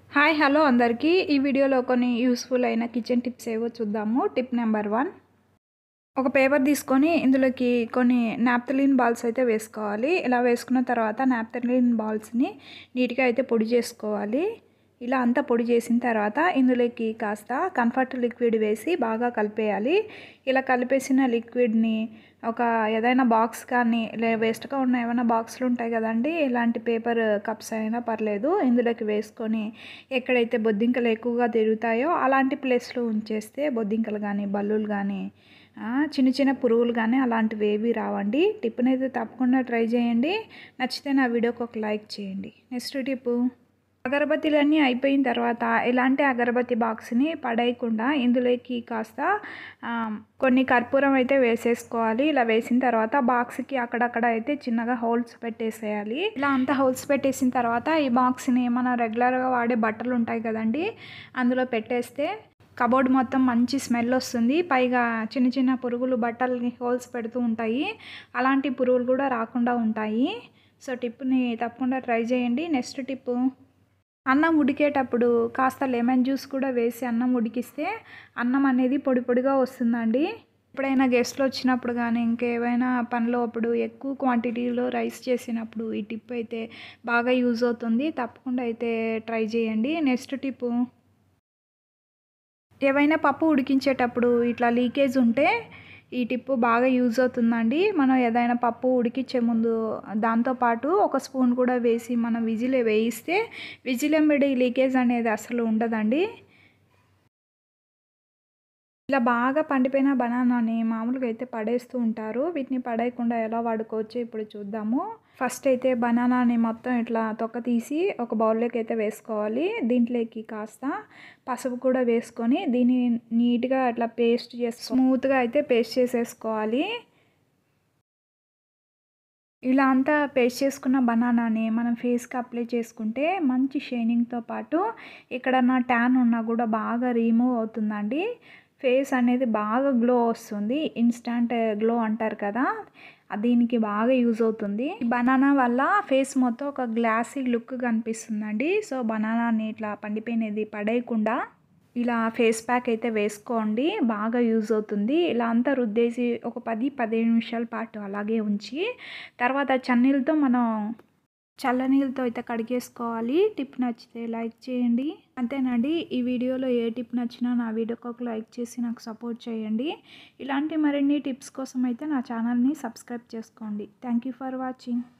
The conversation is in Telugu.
హాయ్ హలో అందరికీ ఈ వీడియోలో కొన్ని యూస్ఫుల్ అయిన కిచెన్ టిప్స్ ఏవో చూద్దాము టిప్ నెంబర్ వన్ ఒక పేపర్ తీసుకొని ఇందులోకి కొన్ని నాప్థలిన్ బాల్స్ అయితే వేసుకోవాలి ఇలా వేసుకున్న తర్వాత నాప్థలిన్ బాల్స్ని నీట్గా అయితే పొడి చేసుకోవాలి ఇలా అంతా పొడి చేసిన తర్వాత ఇందులోకి కాస్త కంఫర్ట్ లిక్విడ్ వేసి బాగా కలిపేయాలి ఇలా కలిపేసిన లిక్విడ్ని ఒక ఏదైనా బాక్స్ కానీ లే వేస్ట్గా ఉన్న ఏమైనా బాక్స్లు ఉంటాయి కదండి ఇలాంటి పేపర్ కప్స్ అయినా పర్లేదు ఇందులోకి వేసుకొని ఎక్కడైతే బొద్దింకలు ఎక్కువగా తిరుగుతాయో అలాంటి ప్లేస్లో ఉంచేస్తే బొద్దింకలు కానీ బల్లులు కానీ చిన్న చిన్న పురుగులు కానీ అలాంటివి ఏవి రావండి టిప్ని అయితే తప్పకుండా ట్రై చేయండి నచ్చితే నా వీడియోకి ఒక లైక్ చేయండి నెక్స్ట్ టిప్ అగరబత్తీలన్నీ అయిపోయిన తర్వాత ఇలాంటి అగరబత్తి బాక్స్ని పడేయకుండా ఇందులోకి కాస్త కొన్ని కర్పూరం అయితే వేసేసుకోవాలి ఇలా వేసిన తర్వాత బాక్స్కి అక్కడక్కడ అయితే చిన్నగా హోల్స్ పెట్టేసేయాలి ఇలా అంతా హోల్స్ పెట్టేసిన తర్వాత ఈ బాక్స్ని మన రెగ్యులర్గా వాడే బట్టలు ఉంటాయి కదండి అందులో పెట్టేస్తే కబోర్డ్ మొత్తం మంచి స్మెల్ వస్తుంది పైగా చిన్న చిన్న పురుగులు బట్టలకి హోల్స్ పెడుతూ ఉంటాయి అలాంటి పురుగులు కూడా రాకుండా ఉంటాయి సో టిప్ని తప్పకుండా ట్రై చేయండి నెక్స్ట్ టిప్ అన్నం ఉడికేటప్పుడు కాస్త లెమన్ జ్యూస్ కూడా వేసి అన్నం ఉడికిస్తే అన్నం అనేది పొడి పొడిగా వస్తుందండి ఎప్పుడైనా గెస్ట్లు వచ్చినప్పుడు కానీ ఇంకేమైనా పనిలో అప్పుడు ఎక్కువ క్వాంటిటీలో రైస్ చేసినప్పుడు ఈ టిప్ అయితే బాగా యూజ్ అవుతుంది తప్పకుండా అయితే ట్రై చేయండి నెక్స్ట్ టిప్ ఏవైనా పప్పు ఉడికించేటప్పుడు ఇట్లా లీకేజ్ ఉంటే ఈ టిప్పు బాగా యూజ్ అవుతుందండి మనం ఏదైనా పప్పు ఉడికించే ముందు దాంతోపాటు ఒక స్పూన్ కూడా వేసి మనం విజిల్ వేయిస్తే విజిల్ ఎంబడి లీకేజ్ అనేది అసలు ఉండదండి ఇలా బాగా పండిపోయిన బనానాని మామూలుగా అయితే పడేస్తూ ఉంటారు వీటిని పడేయకుండా ఎలా వాడుకోవచ్చో ఇప్పుడు చూద్దాము ఫస్ట్ అయితే బనానాని మొత్తం ఇట్లా తొక్క తీసి ఒక బౌల్లోకి అయితే వేసుకోవాలి దీంట్లోకి కాస్త పసుపు కూడా వేసుకొని దీన్ని నీట్గా అట్లా పేస్ట్ చేసి స్మూత్గా అయితే పేస్ట్ చేసేసుకోవాలి ఇలా అంతా పేస్ట్ చేసుకున్న బనానాని మనం ఫేస్కి అప్లై చేసుకుంటే మంచి షైనింగ్తో పాటు ఎక్కడన్నా ట్యాన్ ఉన్నా కూడా బాగా రిమూవ్ అవుతుందండి ఫేస్ అనేది బాగా గ్లో వస్తుంది ఇన్స్టంట్ గ్లో అంటారు కదా దీనికి బాగా యూజ్ అవుతుంది బనానా వల్ల ఫేస్ మొత్తం ఒక గ్లాసీ లుక్ కనిపిస్తుందండి సో బనానాని ఇట్లా పండిపోయినది పడేయకుండా ఇలా ఫేస్ ప్యాక్ అయితే వేసుకోండి బాగా యూజ్ అవుతుంది ఇలా అంతా రుద్దేసి ఒక పది పదిహేను నిమిషాల పాటు అలాగే ఉంచి తర్వాత చన్నీళ్ళతో మనం చల్లనీళ్ళతో అయితే కడిగేసుకోవాలి టిప్ నచ్చితే లైక్ చేయండి అంతేనండి ఈ వీడియోలో ఏ టిప్ నచ్చినా నా వీడియోకి ఒక లైక్ చేసి నాకు సపోర్ట్ చేయండి ఇలాంటి మరిన్ని టిప్స్ కోసం అయితే నా ఛానల్ని సబ్స్క్రైబ్ చేసుకోండి థ్యాంక్ యూ ఫర్ వాచింగ్